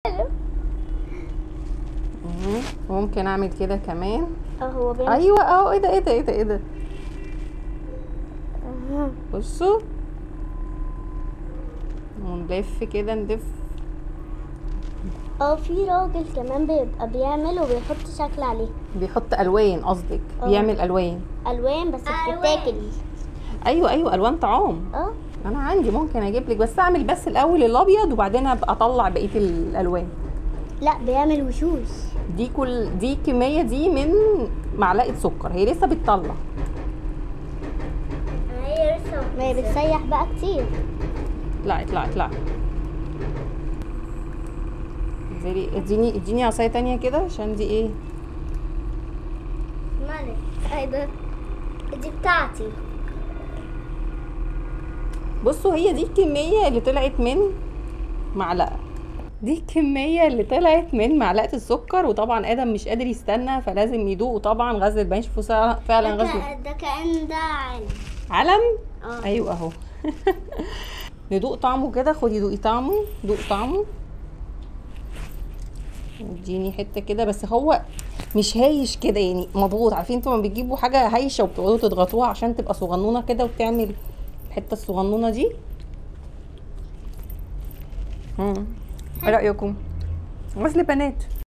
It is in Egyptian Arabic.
حلو مم. ممكن اعمل كده كمان اه هو بيعمل ايوه اهو ايه ده ايه ده ايه ده ايه ده آه. بصوا ونلف كده نلف اه في راجل كمان بيبقى بيعمل وبيحط شكل عليه بيحط الوان قصدك اه. بيعمل الوان الوان بس بتتاكل ايوه ايوه الوان طعام اه انا عندي ممكن اجيب لك بس اعمل بس الاول الابيض وبعدين ابقى اطلع بقيه الالوان لا بيعمل وشوش دي كل دي كميه دي من معلقه سكر هي لسه بتطلع هي لسه ما هي بتسيح بقى كتير اطلعي اطلعي اطلعي انزلي اديني اديني عصايه تانية كده عشان دي ايه مالك ايه ده دي بتاعتي بصوا هي دي الكميه اللي طلعت من معلقه دي الكميه اللي طلعت من معلقه السكر وطبعا ادم مش قادر يستنى فلازم يدوق طبعا غزل البنش فعلا فعلا ده, غزل ك- ده كأن ده علم علم اه ايوه اهو ندوق طعمه كده خدي دوقي طعمه دوق طعمه اديني حته كده بس هو مش هايش كده يعني مضغوط عارفين انتوا لما بتجيبوا حاجه هايشه وبتقعدوا تضغطوها عشان تبقى صغنونه كده وتعمل الحته الصغنونه دي امم ايه رايكم غسل بنات